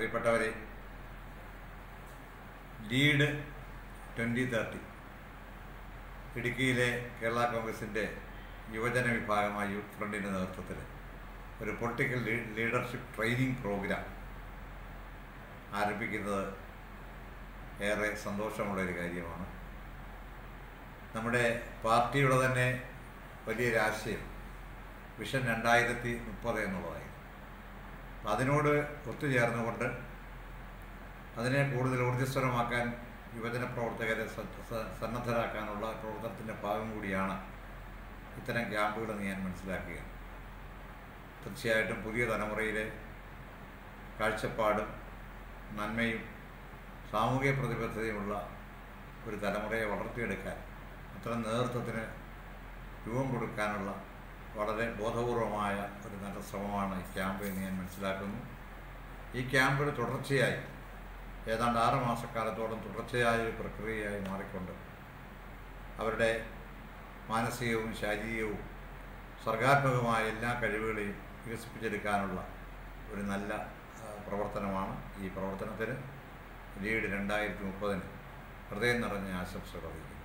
പ്രിയപ്പെട്ടവരെ lead twenty thirty ഇടുക്കിയിലെ കേരള കോൺഗ്രസിൻ്റെ യുവജന വിഭാഗമായ യൂത്ത് ഫ്രണ്ടിൻ്റെ നേതൃത്വത്തിൽ ഒരു പൊളിറ്റിക്കൽ ലീഡർഷിപ്പ് ട്രെയിനിങ് പ്രോഗ്രാം ആരംഭിക്കുന്നത് ഏറെ സന്തോഷമുള്ളൊരു കാര്യമാണ് നമ്മുടെ പാർട്ടിയുടെ തന്നെ വലിയൊരാശയം വിഷൻ രണ്ടായിരത്തി മുപ്പത് എന്നുള്ളതായിരുന്നു അപ്പം അതിനോട് ഒത്തുചേർന്നുകൊണ്ട് അതിനെ കൂടുതൽ ഊർജ്ജസ്വലമാക്കാൻ യുവജന പ്രവർത്തകരെ സ- സ- സന്നദ്ധരാക്കാനുള്ള പ്രവർത്തനത്തിൻ്റെ ഭാഗം കൂടിയാണ് ഇത്തരം ക്യാമ്പുകളെന്ന് ഞാൻ മനസ്സിലാക്കുകയാണ് തീർച്ചയായിട്ടും പുതിയ തലമുറയിലെ കാഴ്ചപ്പാടും നന്മയും സാമൂഹിക പ്രതിബദ്ധതയുമുള്ള ഒരു തലമുറയെ വളർത്തിയെടുക്കാൻ അത്തരം നേതൃത്വത്തിന് രൂപം കൊടുക്കാനുള്ള വളരെ ബോധപൂർവമായ ഒരു നല്ല ശ്രമമാണ് ഈ ക്യാമ്പ് എന്ന് ഞാൻ മനസ്സിലാക്കുന്നു ഈ ക്യാമ്പിൽ തുടർച്ചയായി ഏതാണ്ട് ആറ് മാസക്കാലത്തോളം തുടർച്ചയായ ഒരു പ്രക്രിയയായി മാറിക്കൊണ്ട് അവരുടെ മാനസികവും ശാരീരികവും സർഗാത്മകമായ എല്ലാ കഴിവുകളെയും വികസിപ്പിച്ചെടുക്കാനുള്ള ഒരു നല്ല ആ, പ്രവർത്തനമാണ് ഈ പ്രവർത്തനത്തിന് ലീഡ് രണ്ടായിരത്തി മുപ്പതിന് ഹൃദയം നിറഞ്ഞ ആശംസകൾ അറിയിക്കുന്നു